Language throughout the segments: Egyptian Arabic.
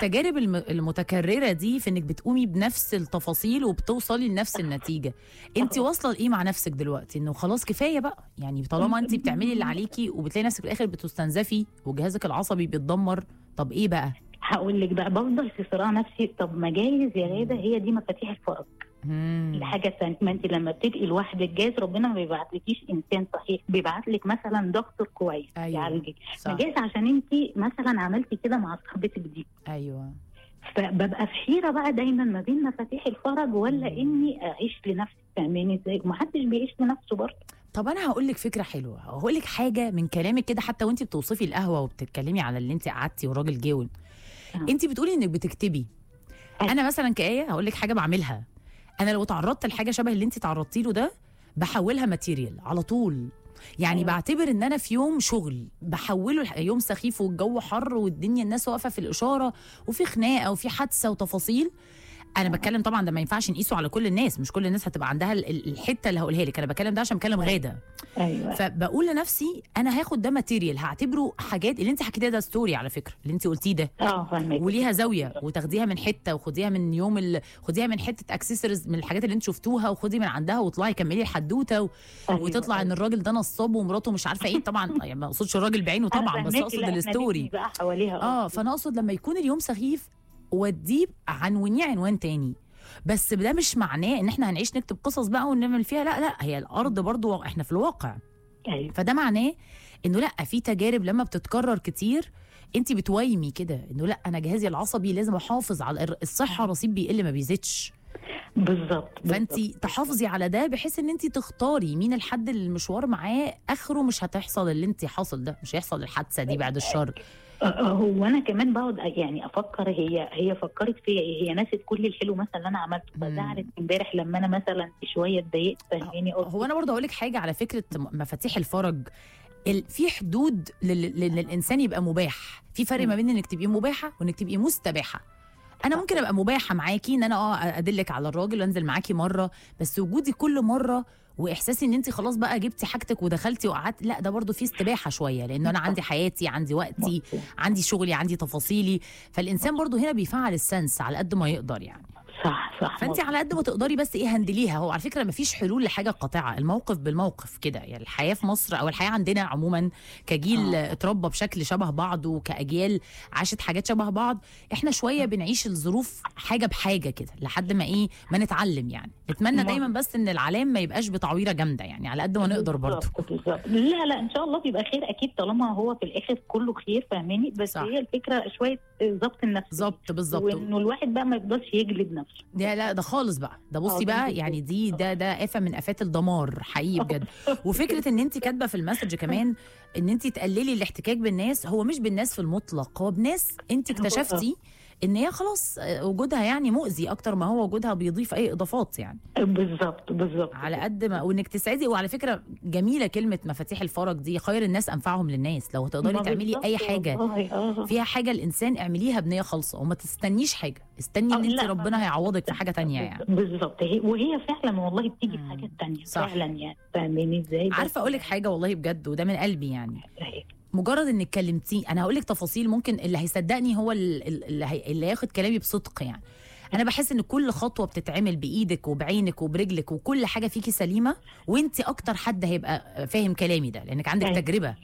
التجارب الم- المتكرره دي في انك بتقومي بنفس التفاصيل وبتوصلي لنفس النتيجه انت واصله لايه مع نفسك دلوقتي انه خلاص كفايه بقى يعني طالما انت بتعملي اللي عليكي وبتلاقي نفسك في الاخر بتستنزفي وجهازك العصبي بيتدمر طب ايه بقى هقول لك بقى بفضل في صراع نفسي طب ما جايز يا غاده هي دي مفاتيح الفرج مم. الحاجه الثانيه ما انت لما بتبقي لوحدك جايز ربنا ما بيبعتلكيش انسان صحيح بيبعت لك مثلا دكتور كويس أيوة. يعالجك صح ما جايز عشان انت مثلا عملتي كده مع صاحبتك دي ايوه فببقى في حيره بقى دايما ما بين مفاتيح الفرج ولا مم. اني اعيش لنفسي فاهماني ازاي ومحدش بيعيش لنفسه برضه طب انا هقول لك فكره حلوه هقول لك حاجه من كلامك كده حتى وانت بتوصفي القهوه وبتتكلمي على اللي انت قعدتي والراجل جه آه. انت بتقولي انك بتكتبي أيوة. انا مثلا كايه هقول لك حاجه بعملها انا لو تعرضت لحاجه شبه اللي انت تعرضتي له ده بحولها ماتيريال على طول يعني أيوة. بعتبر ان انا في يوم شغل بحوله لح- يوم سخيف والجو حر والدنيا الناس واقفه في الاشاره وفي خناقه وفي حادثه وتفاصيل انا بتكلم طبعا ده ما ينفعش نقيسه على كل الناس مش كل الناس هتبقى عندها ال- ال- الحته اللي هقولها لك انا بتكلم ده عشان بكلم غاده ايوه فبقول لنفسي انا هاخد ده ماتيريال هعتبره حاجات اللي انت حكيتيها ده ستوري على فكره اللي انت قلتيه ده اه فاهمك وليها زاويه وتاخديها من حته وخديها من يوم ال... خديها من حته اكسسوارز من الحاجات اللي انت شفتوها وخدي من عندها واطلعي كملي الحدوته و... أيوة. وتطلع ان الراجل ده نصاب ومراته مش عارفه ايه طبعا يعني ما اقصدش الراجل بعينه أنا طبعا بس فاهماكي، اقصد لا، إحنا الستوري نبني بقى حواليها اه فانا اقصد لما يكون اليوم سخيف وديه عنونيه عنوان تاني بس ده مش معناه ان احنا هنعيش نكتب قصص بقى ونعمل فيها لا لا هي الارض برضو احنا في الواقع ايوه فده معناه انه لا في تجارب لما بتتكرر كتير انت بتويمي كده انه لا انا جهازي العصبي لازم احافظ على الر- الصحه رصيد بيقل ما بيزيدش بالظبط فانت بالظبط. تحافظي على ده بحيث ان انت تختاري مين الحد اللي المشوار معاه اخره مش هتحصل اللي انت حاصل ده مش هيحصل الحادثه دي بعد الشر آه، آه، هو انا كمان بقعد يعني افكر هي هي فكرت فيا ايه هي نسيت كل الحلو مثلا اللي انا عملته مم. فزعلت امبارح لما انا مثلا شويه اتضايقت فاهماني قلت هو انا برضه اقول لك حاجه على فكره م- مفاتيح الفرج ال- في حدود لل- لل- للانسان يبقى مباح في فرق ما بين انك تبقي مباحه وانك تبقي مستباحه انا ممكن ابقى مباحه معاكي ان انا اه ادلك على الراجل وانزل معاكي مره بس وجودي كل مره واحساسي ان انت خلاص بقى جبتي حاجتك ودخلتي وقعدت لا ده برضه فيه استباحه شويه لانه انا عندي حياتي عندي وقتي عندي شغلي عندي تفاصيلي فالانسان برضه هنا بيفعل السنس على قد ما يقدر يعني صح صح فانت على قد ما تقدري بس ايه هندليها هو على فكره مفيش حلول لحاجه قاطعه الموقف بالموقف كده يعني الحياه في مصر او الحياه عندنا عموما كجيل آه. اتربى بشكل شبه بعض وكاجيال عاشت حاجات شبه بعض احنا شويه بنعيش الظروف حاجه بحاجه كده لحد ما ايه ما نتعلم يعني نتمنى ما- دايما بس ان العلام ما يبقاش بتعويره جامده يعني على قد ما نقدر برضه بالظبط بالظبط. لا لا ان شاء الله بيبقى خير اكيد طالما هو في الاخر كله خير فاهماني بس صح. هي الفكره شويه ضبط النفس بالظبط بالظبط وانه الواحد بقى ما يفضلش يجلد نفسه ده لا ده خالص بقى ده بصي آه، بقى ده يعني دي ده ده آفة من آفات الدمار حقيقي بجد وفكرة ان انت كاتبة في المسج كمان ان انت تقللي الاحتكاك بالناس هو مش بالناس في المطلق هو بناس انت اكتشفتي ان هي خلاص آه، وجودها يعني مؤذي اكتر ما هو وجودها بيضيف اي اضافات يعني بالظبط بالظبط على قد ما وانك تسعدي وعلى فكره جميله كلمه مفاتيح الفرج دي خير الناس انفعهم للناس لو تقدري ما تعملي بالظبط اي حاجه والله، آه. فيها حاجه الانسان اعمليها بنيه خالصه وما تستنيش حاجه استني آه، ان انت لا، ربنا هيعوضك في حاجه تانية يعني بالظبط هي وهي فعلا والله بتيجي في مم. حاجات تانية صح. فعلا يعني فاهماني ازاي بس عارفه اقول لك حاجه والله بجد وده من قلبي يعني يعني مجرد انك كلمتيه انا هقول لك تفاصيل ممكن اللي هيصدقني هو ال- ال- اللي, هي... اللي هياخد كلامي بصدق يعني انا بحس ان كل خطوه بتتعمل بايدك وبعينك وبرجلك وكل حاجه فيكي سليمه وانت اكتر حد هيبقى فاهم كلامي ده لانك عندك أيوة. تجربه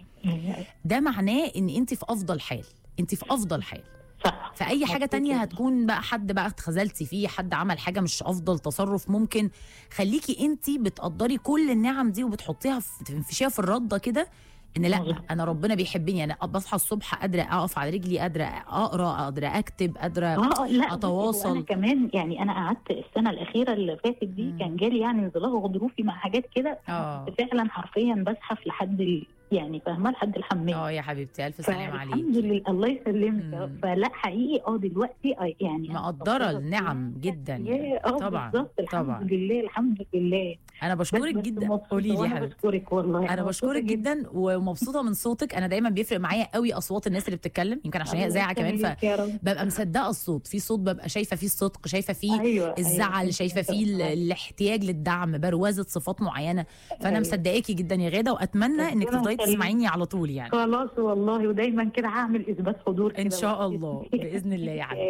ده معناه ان انت في افضل حال انت في افضل حال صح فاي حاجه مظبوط تانية جدا. هتكون بقى حد بقى اتخذلتي فيه حد عمل حاجه مش افضل تصرف ممكن خليكي انت بتقدري كل النعم دي وبتحطيها في تنفشيها في الرده كده ان لا مظبوط. انا ربنا بيحبني انا بصحى الصبح قادره اقف على رجلي قادره اقرا قادره اكتب قادره اه آه، لا أتواصل. انا كمان يعني انا قعدت السنه الاخيره اللي فاتت دي مم. كان جالي يعني انزلاق غضروفي مع حاجات كده اه فعلا حرفيا بزحف لحد ال... يعني فاهمه لحد الحمام اه يا حبيبتي الف سلام الحمد عليك لله الله يسلمك يا رب. مم. فلا حقيقي اه دلوقتي آه يعني أنا مقدره مقدرة النعم جدا يعني. يا- اه طبعا بالظبط الحمد طبعا لله الحمد لله انا بس- بشكرك بس جدا مبسوطة قولي لي يا وأنا حبيبتي بشكرك والله انا مبسوطة بشكرك جدا ومبسوطه من صوتك انا دايما بيفرق معايا قوي اصوات الناس اللي بتتكلم يمكن عشان هي الله اذاعه كمان يخليك يا رب. فببقى مصدقه الصوت في صوت ببقى شايفه فيه الصدق شايفه فيه ايوه الزعل أيوة. شايفه فيه ال- الاحتياج للدعم بروازه صفات معينه فانا أيوة. مصدقاكي جدا يا غاده واتمنى انك ربنا تفضلي يخليك. تسمعيني على طول يعني خلاص والله ودايما كده هعمل اثبات حضور ان كده شاء بإذن الله باذن الله يا حبيبتي